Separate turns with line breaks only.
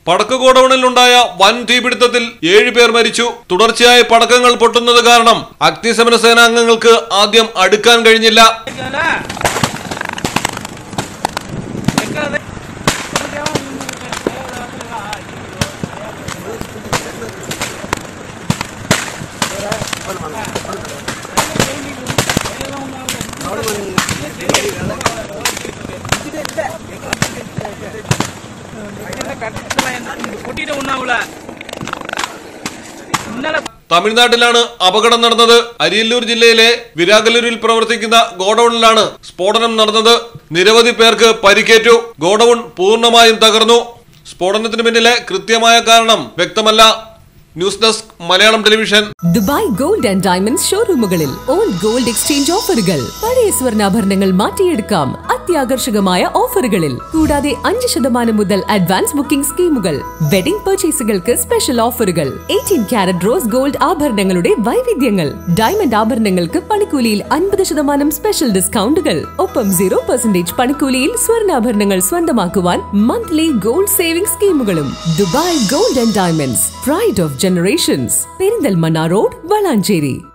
പടക്ക ഗോഡൌണിലുണ്ടായ വൻ തീപിടുത്തത്തിൽ ഏഴ് പേർ മരിച്ചു തുടർച്ചയായി പടക്കങ്ങൾ പൊട്ടുന്നത് കാരണം അഗ്നിശമന സേനാംഗങ്ങൾക്ക് ആദ്യം അടുക്കാൻ കഴിഞ്ഞില്ല
கொட்டிட்டு ஒண்ணாவுல முன்னால
തമിഴ്നാട്ടിലാണ് അപകടം നടന്നത് അരിയല്ലൂർ ജില്ലയിലെ വിരാഗലൂരിൽ പ്രവർത്തിക്കുന്ന ഗോഡൌണിലാണ് സ്ഫോടനം നടന്നത് നിരവധി പേർക്ക് പരിക്കേറ്റു ഗോഡൌൺ പൂർണ്ണമായും തകർന്നു സ്ഫോടനത്തിന് പിന്നിലെ കൃത്യമായ കാരണം വ്യക്തമല്ല news desk Malayalam television
Dubai gold and diamonds ഷോറൂമുകളിൽ ഓൾഡ് ഗോൾഡ് എക്സ്ചേഞ്ച് ഓഫറുകൾ പഴയ സ്വർണ്ണാഭരണങ്ങൾ മാറ്റിയെടുക്കാം അത്യാകർഷകമായ ഓഫറുകളിൽ കൂടാതെ അഞ്ച് ശതമാനം മുതൽ അഡ്വാൻസ് ബുക്കിംഗ് സ്കീമുകൾ വെഡിംഗ് പർച്ചേസുകൾക്ക് സ്പെഷ്യൽ ഓഫറുകൾ എയ്റ്റീൻ ക്യാരറ്റ് റോസ് ഗോൾഡ് ആഭരണങ്ങളുടെ വൈവിധ്യങ്ങൾ ഡയമണ്ട് ആഭരണങ്ങൾക്ക് പണിക്കൂലിയിൽ അൻപത് ശതമാനം സ്പെഷ്യൽ ഡിസ്കൗണ്ടുകൾ ഒപ്പം സീറോ പെർസെന്റേജ് പണിക്കൂലിയിൽ സ്വർണ്ണാഭരണങ്ങൾ സ്വന്തമാക്കുവാൻ മന്ത്ലി ഗോൾഡ് സേവിംഗ് സ്കീമുകളും Dubai gold and diamonds pride of generations Perinthalmanna road Valanchery